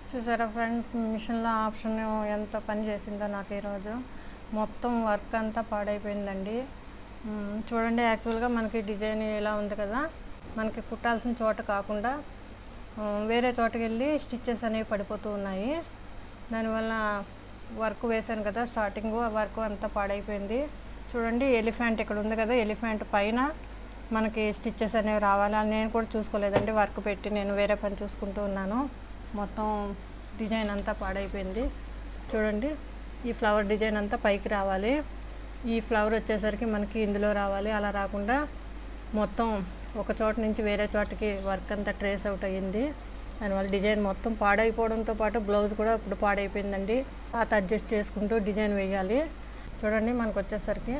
చూసారా ఫ్రెండ్స్ మిషన్లో ఆప్షన్ ఎంత పని చేసిందో నాకు ఈరోజు మొత్తం వర్క్ అంతా పాడైపోయిందండి మ్, చూడండి యాక్చువల్గా మనకి డిజైన్ ఇలా ఉంది కదా మనకి కుట్టాల్సిన చోట కాకుండా ఆ, వేరే చోటకి వెళ్ళి స్టిచ్చెస్ అనేవి పడిపోతూ ఉన్నాయి దానివల్ల వర్క్ వేశాను కదా స్టార్టింగ్ వర్క్ అంతా పాడైపోయింది చూడండి ఎలిఫెంట్ ఇక్కడ ఉంది కదా ఎలిఫెంట్ పైన మనకి స్టిచ్చెస్ అనేవి రావాలి అని నేను కూడా చూసుకోలేదండి వర్క్ పెట్టి నేను వేరే పని చూసుకుంటూ ఉన్నాను మొత్తం డిజైన్ అంతా పాడైపోయింది చూడండి ఈ ఫ్లవర్ డిజైన్ అంతా పైకి రావాలి ఈ ఫ్లవర్ వచ్చేసరికి మనకి ఇందులో రావాలి అలా రాకుండా మొత్తం ఒక చోట నుంచి వేరే చోటకి వర్క్ అంతా ట్రేస్ అవుట్ అయ్యింది దానివల్ల డిజైన్ మొత్తం పాడైపోవడంతో పాటు బ్లౌజ్ కూడా ఇప్పుడు పాడైపోయిందండి పాత అడ్జస్ట్ చేసుకుంటూ డిజైన్ వేయాలి చూడండి మనకు వచ్చేసరికి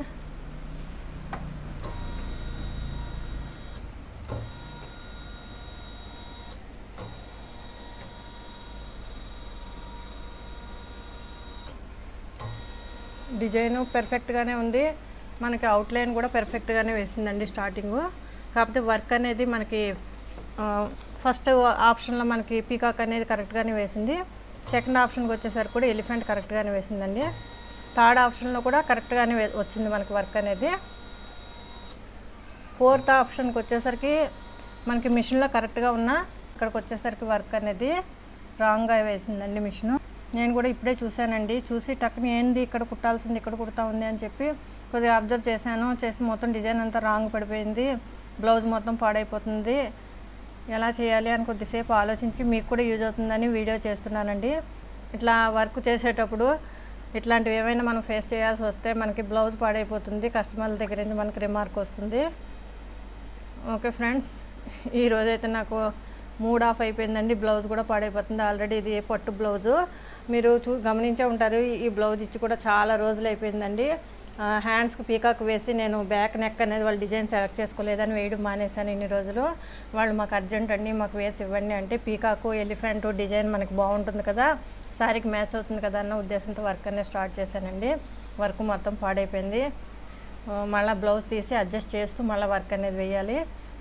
డిజైన్ పర్ఫెక్ట్గానే ఉంది మనకి అవుట్లైన్ కూడా పర్ఫెక్ట్గానే వేసిందండి స్టార్టింగ్ కాకపోతే వర్క్ అనేది మనకి ఫస్ట్ ఆప్షన్లో మనకి పీకాక్ అనేది కరెక్ట్గానే వేసింది సెకండ్ ఆప్షన్కి వచ్చేసరికి కూడా ఎలిఫెంట్ కరెక్ట్గానే వేసిందండి థర్డ్ ఆప్షన్లో కూడా కరెక్ట్గానే వే- వచ్చింది మనకి వర్క్ అనేది ఫోర్త్ ఆప్షన్కి వచ్చేసరికి మనకి మిషన్లో కరెక్ట్గా ఉన్న ఇక్కడికి వచ్చేసరికి వర్క్ అనేది రాంగ్గా వేసిందండి మిషను నేను కూడా ఇప్పుడే చూశానండి చూసి టక్కున ఏంది ఇక్కడ కుట్టాల్సింది ఇక్కడ కుడతా ఉంది అని చెప్పి కొద్దిగా అబ్జర్వ్ చేశాను చేసి మొత్తం డిజైన్ అంతా రాంగ్ పడిపోయింది బ్లౌజ్ మొత్తం పాడైపోతుంది ఎలా చేయాలి అని కొద్దిసేపు ఆలోచించి మీకు కూడా యూజ్ అవుతుందని వీడియో చేస్తున్నానండి ఇట్లా వర్క్ చేసేటప్పుడు ఇట్లాంటివి ఏమైనా మనం ఫేస్ చేయాల్సి వస్తే మనకి బ్లౌజ్ పాడైపోతుంది కస్టమర్ల దగ్గర నుంచి మనకి రిమార్క్ వస్తుంది ఓకే ఫ్రెండ్స్ ఈ రోజైతే నాకు మూడ్ ఆఫ్ అయిపోయిందండి బ్లౌజ్ కూడా పాడైపోతుంది ఆల్రెడీ ఇది పట్టు బ్లౌజు మీరు చూ గమనించే ఉంటారు ఈ బ్లౌజ్ ఇచ్చి కూడా చాలా రోజులు అయిపోయిందండి హ్యాండ్స్కి పీకాక్ వేసి నేను బ్యాక్ నెక్ అనేది వాళ్ళు డిజైన్ సెలెక్ట్ చేసుకోలేదని వేయడం మానేశాను ఇన్ని రోజులు వాళ్ళు మాకు అర్జెంట్ అండి మాకు వేసి ఇవ్వండి అంటే పీకాకు ఎలిఫెంట్ డిజైన్ మనకి బాగుంటుంది కదా శారీకి మ్యాచ్ అవుతుంది కదా అన్న ఉద్దేశంతో వర్క్ అనేది స్టార్ట్ చేశానండి వర్క్ మొత్తం పాడైపోయింది ఆ, మళ్ళీ బ్లౌజ్ తీసి అడ్జస్ట్ చేస్తూ మళ్ళీ వర్క్ అనేది వేయాలి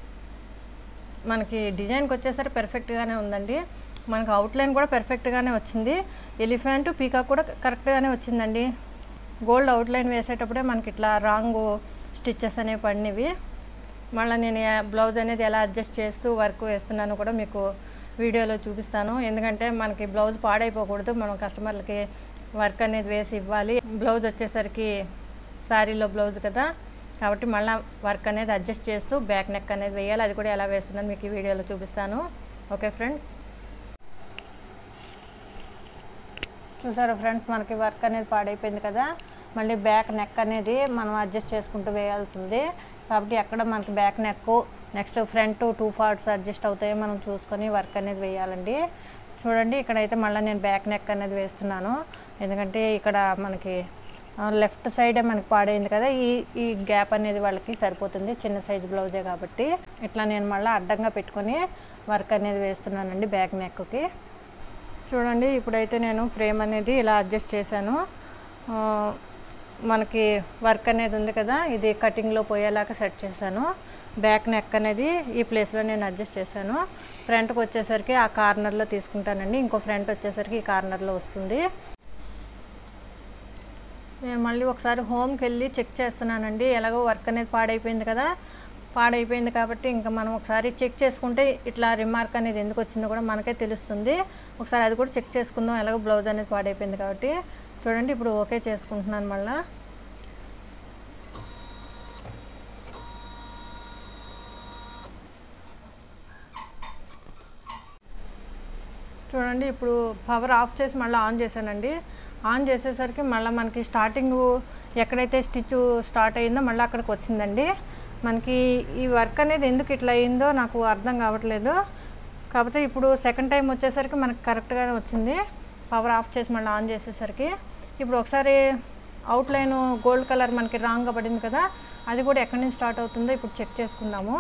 మనకి డిజైన్కి వచ్చేసరికి పర్ఫెక్ట్గానే ఉందండి మనకు అవుట్లైన్ కూడా పర్ఫెక్ట్గానే వచ్చింది ఎలిఫెంట్ పీకాక్ కూడా కరెక్ట్గానే వచ్చిందండి గోల్డ్ అవుట్లైన్ వేసేటప్పుడే మనకి ఇట్లా రాంగ్ స్టిచ్చెస్ అనేవి పడినవి మళ్ళీ నేను యా- బ్లౌజ్ అనేది ఎలా అడ్జస్ట్ చేస్తూ వర్క్ వేస్తున్నానో కూడా మీకు వీడియోలో చూపిస్తాను ఎందుకంటే మనకి బ్లౌజ్ పాడైపోకూడదు మనం కస్టమర్లకి వర్క్ అనేది వేసి ఇవ్వాలి బ్లౌజ్ వచ్చేసరికి శారీలో బ్లౌజ్ కదా కాబట్టి మళ్ళీ వర్క్ అనేది అడ్జస్ట్ చేస్తూ బ్యాక్ నెక్ అనేది వేయాలి అది కూడా ఎలా వేస్తున్నాను మీకు ఈ వీడియోలో చూపిస్తాను ఓకే ఫ్రెండ్స్ చూసారా ఫ్రెండ్స్ మనకి వర్క్ అనేది పాడైపోయింది కదా మళ్ళీ బ్యాక్ నెక్ అనేది మనం అడ్జస్ట్ చేసుకుంటూ వేయాల్సి ఉంది కాబట్టి ఎక్కడ మనకి back neck next front two parts adjust అవుతాయో మనం చూసుకొని వర్క్ అనేది వేయాలండి చూడండి ఇక్కడైతే మళ్ళీ నేను బ్యాక్ నెక్ అనేది వేస్తున్నాను ఎందుకంటే ఇక్కడ మనకి లెఫ్ట్ సైడే మనకి పాడైంది కదా ఈ ఈ గ్యాప్ అనేది వాళ్ళకి సరిపోతుంది చిన్న సైజ్ బ్లౌజే కాబట్టి ఇట్లా నేను మళ్ళీ అడ్డంగా పెట్టుకొని వర్క్ అనేది వేస్తున్నానండి బ్యాక్ నెక్కి చూడండి ఇప్పుడైతే నేను ఫ్రేమ్ అనేది ఇలా అడ్జస్ట్ చేశాను ఆ, మనకి వర్క్ అనేది ఉంది కదా ఇది కటింగ్లో పోయేలాగా సెట్ చేశాను బ్యాక్ నెక్ అనేది ఈ ప్లేస్లో నేను అడ్జస్ట్ చేశాను ఫ్రంట్కి వచ్చేసరికి ఆ కార్నర్లో తీసుకుంటానండి ఇంకో ఫ్రంట్ వచ్చేసరికి ఈ కార్నర్లో వస్తుంది నేను మళ్ళీ ఒకసారి హోమ్కి వెళ్ళి చెక్ చేస్తున్నానండి ఎలాగో వర్క్ అనేది పాడైపోయింది కదా పాడైపోయింది కాబట్టి ఇంకా మనం ఒకసారి చెక్ చేసుకుంటే ఇట్లా రిమార్క్ అనేది ఎందుకు వచ్చిందో కూడా మనకే తెలుస్తుంది ఒకసారి అది కూడా చెక్ చేసుకుందాం ఎలాగో బ్లౌజ్ అనేది పాడైపోయింది కాబట్టి చూడండి ఇప్పుడు ఓకే చేసుకుంటున్నాను మళ్ళీ చూడండి ఇప్పుడు పవర్ ఆఫ్ చేసి మళ్ళీ ఆన్ చేశానండి ఆన్ చేసేసరికి మళ్ళీ మనకి స్టార్టింగ్ ఎక్కడైతే స్టిచ్ స్టార్ట్ అయిందో మళ్ళీ అక్కడికి వచ్చిందండి మనకి ఈ వర్క్ అనేది ఎందుకు ఇట్లా అయిందో నాకు అర్థం కావట్లేదు కాకపోతే ఇప్పుడు సెకండ్ టైం వచ్చేసరికి మనకి కరెక్ట్గానే వచ్చింది పవర్ ఆఫ్ చేసి మళ్ళీ ఆన్ చేసేసరికి ఇప్పుడు ఒకసారి అవుట్లైన్ గోల్డ్ కలర్ మనకి రాంగ్గా పడింది కదా అది కూడా ఎక్కడి నుంచి స్టార్ట్ అవుతుందో ఇప్పుడు చెక్ చేసుకుందాము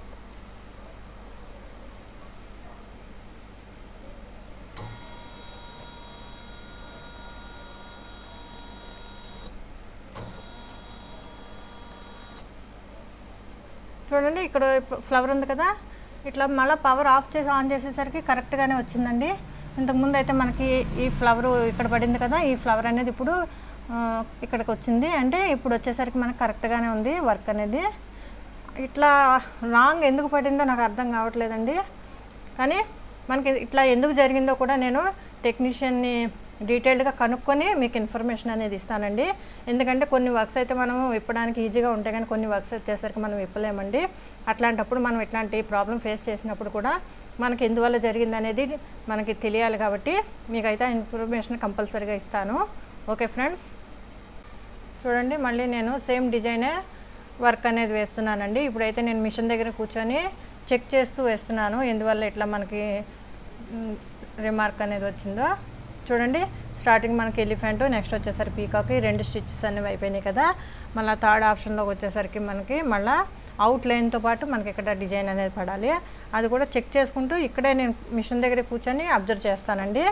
చూడండి ఇక్కడ ఫ్లవర్ ఉంది కదా ఇట్లా మళ్ళీ పవర్ ఆఫ్ చేసి ఆన్ చేసేసరికి కరెక్ట్గానే వచ్చిందండి ఇంతకుముందు అయితే మనకి ఈ ఫ్లవర్ ఇక్కడ పడింది కదా ఈ ఫ్లవర్ అనేది ఇప్పుడు ఆ, ఇక్కడికి వచ్చింది అంటే ఇప్పుడు వచ్చేసరికి మనకు కరెక్ట్గానే ఉంది వర్క్ అనేది ఇట్లా రాంగ్ ఎందుకు పడిందో నాకు అర్థం కావట్లేదండి కానీ మనకి ఇట్లా ఎందుకు జరిగిందో కూడా నేను టెక్నీషియన్ని డీటెయిల్డ్గా కనుక్కొని మీకు ఇన్ఫర్మేషన్ అనేది ఇస్తానండి ఎందుకంటే కొన్ని వర్క్స్ అయితే మనం విప్పడానికి ఈజీగా ఉంటాయి కానీ కొన్ని వర్క్స్ వచ్చేసరికి మనం విప్పలేమండి అట్లాంటప్పుడు మనం ఇట్లాంటి ప్రాబ్లం ఫేస్ చేసినప్పుడు కూడా మనకి ఎందువల్ల జరిగింది అనేది మనకి తెలియాలి కాబట్టి మీకైతే ఆ ఇన్ఫర్మేషన్ కంపల్సరీగా ఇస్తాను ఓకే ఫ్రెండ్స్ చూడండి మళ్ళీ నేను సేమ్ డిజైనే వర్క్ అనేది వేస్తున్నానండి ఇప్పుడైతే నేను మిషన్ దగ్గర కూర్చొని చెక్ చేస్తూ వేస్తున్నాను ఎందువల్ల ఇట్లా మనకి రిమార్క్ అనేది వచ్చిందో చూడండి స్టార్టింగ్ మనకి ఎలిఫెంట్ నెక్స్ట్ వచ్చేసరికి పీకాక్ ఈ రెండు స్టిచ్చెస్ అనేవి అయిపోయినాయి కదా మళ్ళీ థర్డ్ ఆప్షన్లోకి వచ్చేసరికి మనకి మళ్ళీ అవుట్ లైన్తో పాటు మనకి ఇక్కడ డిజైన్ అనేది పడాలి అది కూడా చెక్ చేసుకుంటూ ఇక్కడే నేను మిషన్ దగ్గర కూర్చొని అబ్జర్వ్ చేస్తానండి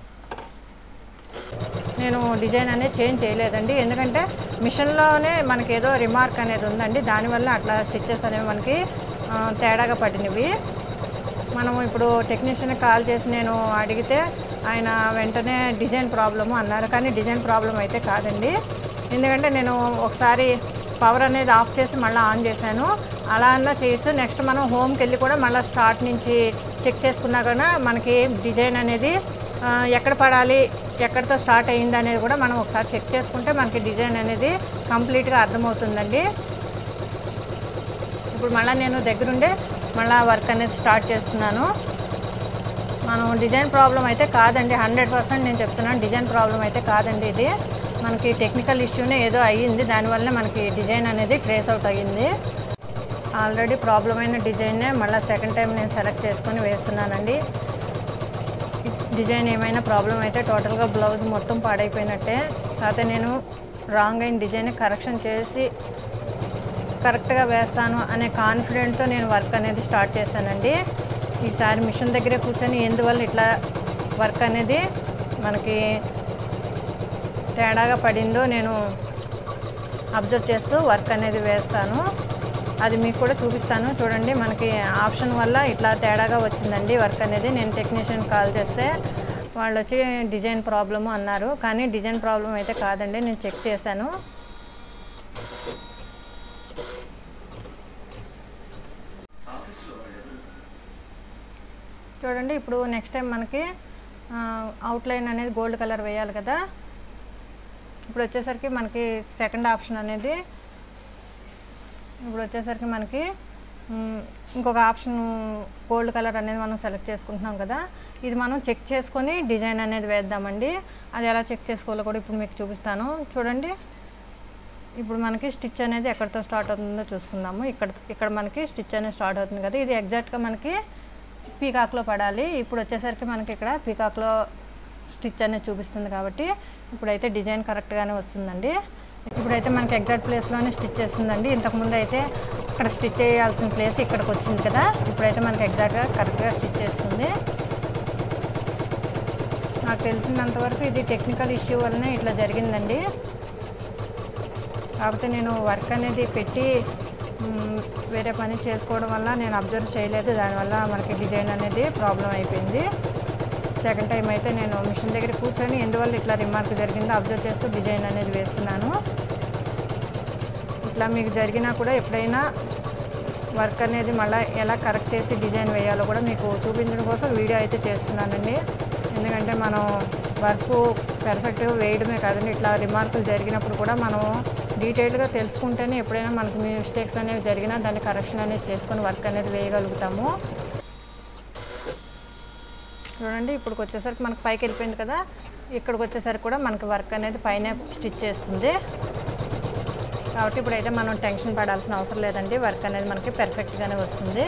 నేను డిజైన్ అనేది చేంజ్ చేయలేదండి ఎందుకంటే మిషన్లోనే మనకి ఏదో రిమార్క్ అనేది ఉందండి దానివల్ల అట్లా స్టిచ్చెస్ అనేవి మనకి ఆ, తేడాగా పడినవి మనము ఇప్పుడు టెక్నీషియన్ కాల్ చేసి నేను అడిగితే ఆయన వెంటనే డిజైన్ ప్రాబ్లము అన్నారు కానీ డిజైన్ ప్రాబ్లం అయితే కాదండి ఎందుకంటే నేను ఒకసారి పవర్ అనేది ఆఫ్ చేసి మళ్ళీ ఆన్ చేశాను అలా అన్నా చేయొచ్చు నెక్స్ట్ మనం హోమ్కి వెళ్ళి కూడా మళ్ళీ స్టార్ట్ నుంచి చెక్ చేసుకున్నా కూడా మనకి డిజైన్ అనేది ఆ, ఎక్కడ పడాలి ఎక్కడితో స్టార్ట్ అయ్యింది అనేది కూడా మనం ఒకసారి చెక్ చేసుకుంటే మనకి డిజైన్ అనేది కంప్లీట్గా అర్థమవుతుందండి ఇప్పుడు మళ్ళీ నేను దగ్గరుండే మళ్ళీ వర్క్ అనేది స్టార్ట్ చేస్తున్నాను మనం డిజైన్ ప్రాబ్లం అయితే కాదండి హండ్రెడ్ పర్సెంట్ నేను చెప్తున్నాను డిజైన్ ప్రాబ్లం అయితే కాదండి ఇది మనకి టెక్నికల్ ఇష్యూనే ఏదో అయ్యింది దానివల్ల మనకి డిజైన్ అనేది ట్రేస్ అవుట్ అయ్యింది ఆల్రెడీ ప్రాబ్లం అయిన డిజైన్నే మళ్ళీ సెకండ్ టైం నేను సెలెక్ట్ చేసుకొని వేస్తున్నానండి డిజైన్ ఏమైనా ప్రాబ్లం అయితే టోటల్గా బ్లౌజ్ మొత్తం పాడైపోయినట్టే కాకపోతే నేను రాంగ్ అయిన డిజైన్ కరెక్షన్ చేసి కరెక్ట్గా వేస్తాను అనే కాన్ఫిడెంట్తో నేను వర్క్ అనేది స్టార్ట్ చేశానండి ఈసారి మిషన్ దగ్గరే కూర్చొని ఎందువల్ల ఇట్లా వర్క్ అనేది మనకి తేడాగా పడిందో నేను అబ్జర్వ్ చేస్తూ వర్క్ అనేది వేస్తాను అది మీకు కూడా చూపిస్తాను చూడండి మనకి ఆప్షన్ వల్ల ఇట్లా తేడాగా వచ్చిందండి వర్క్ అనేది నేను టెక్నీషియన్ కాల్ చేస్తే వాళ్ళు వచ్చి డిజైన్ ప్రాబ్లము అన్నారు కానీ డిజైన్ ప్రాబ్లం అయితే కాదండి నేను చెక్ చేశాను చూడండి ఇప్పుడు నెక్స్ట్ టైం మనకి అవుట్లైన్ అనేది గోల్డ్ కలర్ వేయాలి కదా ఇప్పుడు వచ్చేసరికి మనకి సెకండ్ ఆప్షన్ అనేది ఇప్పుడు వచ్చేసరికి మనకి మ్, ఇంకొక ఆప్షన్ గోల్డ్ కలర్ అనేది మనం సెలెక్ట్ చేసుకుంటున్నాం కదా ఇది మనం చెక్ చేసుకొని డిజైన్ అనేది వేద్దామండి అది ఎలా చెక్ చేసుకోవాలో కూడా ఇప్పుడు మీకు చూపిస్తాను చూడండి ఇప్పుడు మనకి స్టిచ్ అనేది ఎక్కడితో స్టార్ట్ అవుతుందో చూసుకుందాము ఇక్కడ ఇక్కడ మనకి స్టిచ్ అనేది స్టార్ట్ అవుతుంది కదా ఇది ఎగ్జాక్ట్గా మనకి పీకాక్లో పడాలి ఇప్పుడు వచ్చేసరికి మనకి ఇక్కడ పీకాక్లో స్టిచ్ అనేది చూపిస్తుంది కాబట్టి ఇప్పుడైతే డిజైన్ కరెక్ట్గానే వస్తుందండి ఇప్పుడైతే మనకి ఎగ్జాక్ట్ ప్లేస్లోనే స్టిచ్ చేస్తుందండి ఇంతకుముందు అయితే ఇక్కడ స్టిచ్ చేయాల్సిన ప్లేస్ ఇక్కడికి వచ్చింది కదా ఇప్పుడైతే మనకి ఎగ్జాక్ట్గా కరెక్ట్గా స్టిచ్ చేస్తుంది నాకు తెలిసినంత వరకు ఇది టెక్నికల్ ఇష్యూ వల్లనే ఇట్లా జరిగిందండి కాకపోతే నేను వర్క్ అనేది పెట్టి మ్, వేరే పని చేసుకోవడం వల్ల నేను అబ్జర్వ్ చేయలేదు దానివల్ల మనకి డిజైన్ అనేది ప్రాబ్లం అయిపోయింది సెకండ్ టైం అయితే నేను మిషన్ దగ్గర కూర్చొని ఎందువల్ల ఇట్లా రిమార్క్ జరిగిందో అబ్జర్వ్ చేస్తూ డిజైన్ అనేది వేస్తున్నాను ఇట్లా మీకు జరిగినా కూడా ఎప్పుడైనా వర్క్ అనేది మళ్ళీ ఎలా కరెక్ట్ చేసి డిజైన్ వేయాలో కూడా మీకు చూపించడం కోసం వీడియో అయితే చేస్తున్నానండి ఎందుకంటే మనం వర్క్ పర్ఫెక్ట్గా వేయడమే కాదండి ఇట్లా రిమార్కులు జరిగినప్పుడు కూడా మనం డీటెయిల్గా తెలుసుకుంటేనే ఎప్పుడైనా మనకి మిస్టేక్స్ అనేవి జరిగినా దాన్ని కరెక్షన్ అనేది చేసుకొని వర్క్ అనేది వేయగలుగుతాము చూడండి ఇప్పుడు వచ్చేసరికి మనకి పైకి వెళ్ళిపోయింది కదా ఇక్కడికి వచ్చేసరికి కూడా మనకి వర్క్ అనేది పైన స్టిచ్ చేస్తుంది కాబట్టి ఇప్పుడైతే మనం టెన్షన్ పడాల్సిన అవసరం లేదండి వర్క్ అనేది మనకి పెర్ఫెక్ట్గానే వస్తుంది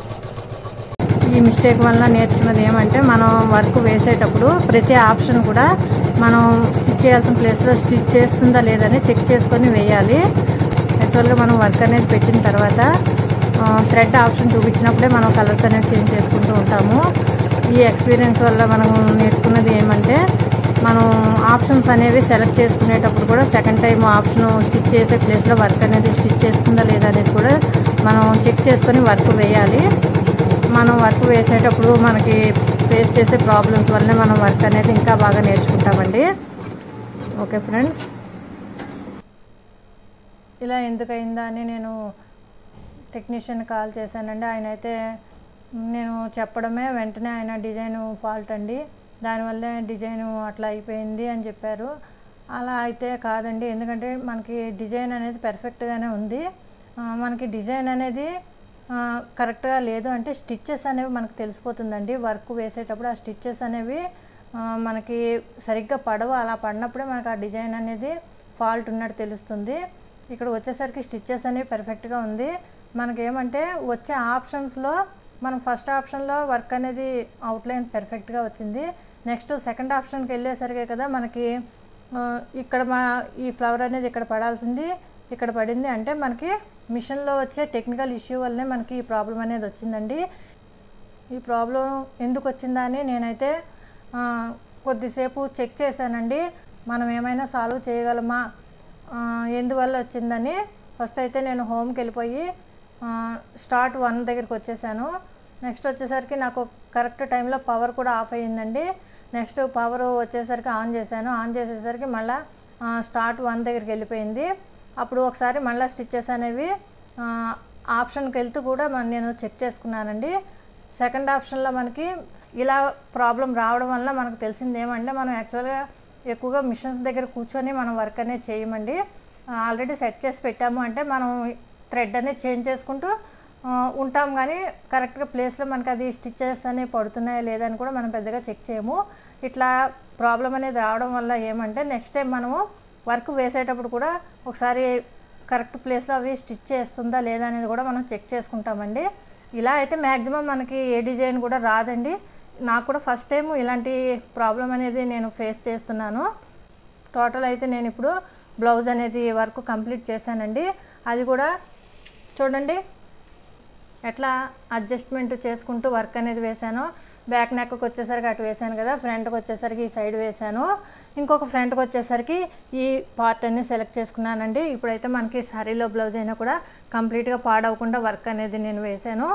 ఈ మిస్టేక్ వల్ల నేర్చుకున్నది ఏమంటే మనం వర్క్ వేసేటప్పుడు ప్రతి ఆప్షన్ కూడా మనం స్టిచ్ చేయాల్సిన ప్లేస్లో స్టిచ్ చేస్తుందా లేదని చెక్ చేసుకొని వేయాలి యాక్చువల్గా మనం వర్క్ అనేది పెట్టిన తర్వాత థ్రెడ్ ఆప్షన్ చూపించినప్పుడే మనం కలర్స్ అనేది చేంజ్ చేసుకుంటూ ఉంటాము ఈ ఎక్స్పీరియన్స్ వల్ల మనం నేర్చుకున్నది ఏమంటే మనం ఆప్షన్స్ అనేవి సెలెక్ట్ చేసుకునేటప్పుడు కూడా సెకండ్ టైం ఆప్షన్ స్టిచ్ చేసే ప్లేస్లో వర్క్ అనేది స్టిచ్ చేస్తుందా లేదా అనేది కూడా మనం చెక్ చేసుకొని వర్క్ వేయాలి మనం వర్క్ వేసేటప్పుడు మనకి ఫేస్ చేసే ప్రాబ్లమ్స్ వల్లనే మనం వర్క్ అనేది ఇంకా బాగా నేర్చుకుంటామండి ఓకే ఫ్రెండ్స్ ఇలా ఎందుకయిందా అని నేను టెక్నీషియన్ కాల్ చేశానండి ఆయన అయితే నేను చెప్పడమే వెంటనే ఆయన డిజైన్ ఫాల్ట్ అండి దానివల్లే డిజైన్ అట్లా అయిపోయింది అని చెప్పారు అలా అయితే కాదండి ఎందుకంటే మనకి డిజైన్ అనేది పర్ఫెక్ట్గానే ఉంది ఆ, మనకి డిజైన్ అనేది ఆ, కరెక్ట్గా లేదు అంటే స్టిచ్చెస్ అనేవి మనకు తెలిసిపోతుందండి వర్క్ వేసేటప్పుడు ఆ స్టిచ్చెస్ అనేవి ఆ, మనకి సరిగ్గా పడవు అలా పడినప్పుడే మనకు ఆ డిజైన్ అనేది ఫాల్ట్ ఉన్నట్టు తెలుస్తుంది ఇక్కడ వచ్చేసరికి స్టిచ్చెస్ అనేవి పర్ఫెక్ట్గా ఉంది మనకేమంటే వచ్చే ఆప్షన్స్లో మనం ఫస్ట్ ఆప్షన్లో వర్క్ అనేది అవుట్లైన్ పర్ఫెక్ట్గా వచ్చింది నెక్స్ట్ సెకండ్ ఆప్షన్కి వెళ్ళేసరికి కదా మనకి ఆ, ఇక్కడ మా ఈ ఫ్లవర్ అనేది ఇక్కడ పడాల్సింది ఇక్కడ పడింది అంటే మనకి మిషన్లో వచ్చే టెక్నికల్ ఇష్యూ వల్లనే మనకి ఈ ప్రాబ్లం అనేది వచ్చిందండి ఈ ప్రాబ్లం ఎందుకు వచ్చిందా అని నేనైతే ఆ, కొద్దిసేపు చెక్ చేశానండి మనం ఏమైనా సాల్వ్ చేయగలమా ఆ, ఎందువల్ల వచ్చిందని ఫస్ట్ అయితే నేను హోమ్కి వెళ్ళిపోయి ఆ, స్టార్ట్ వన్ దగ్గరికి వచ్చేసాను నెక్స్ట్ వచ్చేసరికి నాకు కరెక్ట్ టైంలో పవర్ కూడా ఆఫ్ అయ్యిందండి నెక్స్ట్ పవర్ వచ్చేసరికి ఆన్ చేశాను ఆన్ చేసేసరికి మళ్ళీ స్టార్ట్ వన్ దగ్గరికి వెళ్ళిపోయింది అప్పుడు ఒకసారి మళ్ళీ స్టిచ్చెస్ అనేవి ఆ, ఆప్షన్కి వెళ్తూ కూడా మన నేను చెక్ చేసుకున్నానండి సెకండ్ ఆప్షన్లో మనకి ఇలా ప్రాబ్లం రావడం వల్ల మనకు తెలిసింది ఏమంటే మనం యాక్చువల్గా ఎక్కువగా మిషన్స్ దగ్గర కూర్చొని మనం వర్క్ అనేది చేయమండి ఆల్రెడీ సెట్ చేసి పెట్టాము అంటే మనం థ్రెడ్ అనేది చేంజ్ చేసుకుంటూ ఆ, ఉంటాం కానీ కరెక్ట్గా ప్లేస్లో మనకి అది స్టిచ్చెస్ అనేవి పడుతున్నాయా లేదా అని కూడా మనం పెద్దగా చెక్ చేయము ఇట్లా ప్రాబ్లం అనేది రావడం వల్ల ఏమంటే నెక్స్ట్ టైం మనము వర్క్ వేసేటప్పుడు కూడా ఒకసారి కరెక్ట్ ప్లేస్లో అవి స్టిచ్ చేస్తుందా లేదా అనేది కూడా మనం చెక్ చేసుకుంటామండి ఇలా అయితే మ్యాక్సిమం మనకి ఏ డిజైన్ కూడా రాదండి నాకు కూడా ఫస్ట్ టైం ఇలాంటి ప్రాబ్లం అనేది నేను ఫేస్ చేస్తున్నాను టోటల్ అయితే నేను ఇప్పుడు బ్లౌజ్ అనేది వర్క్ కంప్లీట్ చేశానండి అది కూడా చూడండి ఎట్లా అడ్జస్ట్మెంట్ చేసుకుంటూ వర్క్ అనేది వేశాను బ్యాక్ నెక్కి వచ్చేసరికి అటు వేశాను కదా ఫ్రంట్కి వచ్చేసరికి ఈ సైడ్ వేశాను ఇంకొక ఫ్రంట్కి వచ్చేసరికి ఈ పార్ట్ అన్ని సెలెక్ట్ చేసుకున్నానండి ఇప్పుడైతే మనకి సారీలో బ్లౌజ్ అయినా కూడా కంప్లీట్గా పాడవకుండా వర్క్ అనేది నేను వేశాను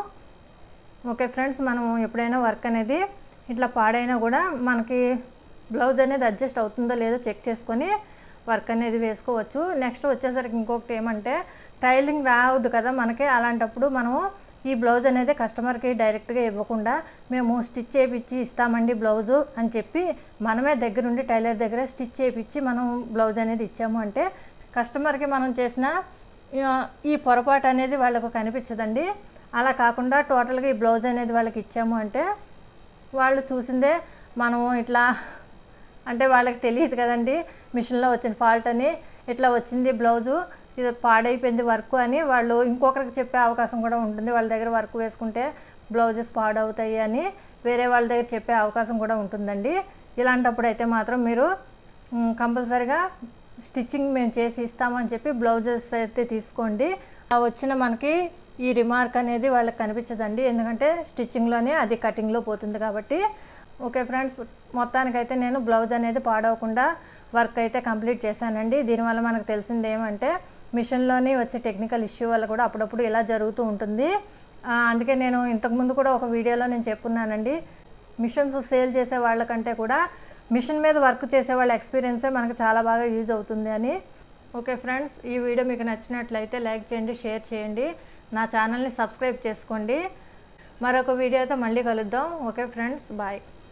ఓకే ఫ్రెండ్స్ మనం ఎప్పుడైనా వర్క్ అనేది ఇట్లా పాడైనా కూడా మనకి బ్లౌజ్ అనేది అడ్జస్ట్ అవుతుందో లేదో చెక్ చేసుకొని వర్క్ అనేది వేసుకోవచ్చు నెక్స్ట్ వచ్చేసరికి ఇంకొకటి ఏమంటే టైలింగ్ రావద్దు కదా మనకి అలాంటప్పుడు మనము ఈ బ్లౌజ్ అనేది కస్టమర్కి డైరెక్ట్గా ఇవ్వకుండా మేము స్టిచ్ చేయించి ఇస్తామండి బ్లౌజు అని చెప్పి మనమే దగ్గరుండి టైలర్ దగ్గర స్టిచ్ చేయించి మనం బ్లౌజ్ అనేది ఇచ్చాము అంటే కస్టమర్కి మనం చేసిన ఆ, ఈ పొరపాటు అనేది వాళ్ళకు కనిపించదండి అలా కాకుండా టోటల్గా ఈ బ్లౌజ్ అనేది వాళ్ళకి ఇచ్చాము అంటే వాళ్ళు చూసిందే మనము ఇట్లా అంటే వాళ్ళకి తెలియదు కదండి మిషన్లో వచ్చిన ఫాల్ట్ అని ఇట్లా వచ్చింది బ్లౌజు ఇది పాడైపోయింది వర్క్ అని వాళ్ళు ఇంకొకరికి చెప్పే అవకాశం కూడా ఉంటుంది వాళ్ళ దగ్గర వర్క్ వేసుకుంటే బ్లౌజెస్ పాడవుతాయి అని వేరే వాళ్ళ దగ్గర చెప్పే అవకాశం కూడా ఉంటుందండి ఇలాంటప్పుడు అయితే మాత్రం మీరు మ్, కంపల్సరిగా స్టిచ్చింగ్ మేము చేసి ఇస్తామని చెప్పి బ్లౌజెస్ అయితే తీసుకోండి ఆ వచ్చిన మనకి ఈ రిమార్క్ అనేది వాళ్ళకి కనిపించదండి ఎందుకంటే స్టిచ్చింగ్లోనే అది కటింగ్లో పోతుంది కాబట్టి ఓకే ఫ్రెండ్స్ మొత్తానికైతే నేను బ్లౌజ్ అనేది పాడవకుండా వర్క్ అయితే కంప్లీట్ చేశానండి దీనివల్ల మనకు తెలిసింది ఏమంటే మిషన్లోని వచ్చే టెక్నికల్ ఇష్యూ వల్ల కూడా అప్పుడప్పుడు ఇలా జరుగుతూ ఉంటుంది ఆ, అందుకే నేను ఇంతకుముందు కూడా ఒక వీడియోలో నేను చెప్పున్నానండి మిషన్స్ సేల్ చేసే వాళ్ళకంటే కూడా మిషన్ మీద వర్క్ చేసే వాళ్ళ ఎక్స్పీరియన్సే మనకు చాలా బాగా యూజ్ అవుతుంది అని ఓకే ఫ్రెండ్స్ ఈ వీడియో మీకు నచ్చినట్లయితే లైక్ చేయండి షేర్ చేయండి నా ఛానల్ని సబ్స్క్రైబ్ చేసుకోండి మరొక వీడియోతో మళ్ళీ కలుద్దాం ఓకే ఫ్రెండ్స్ బాయ్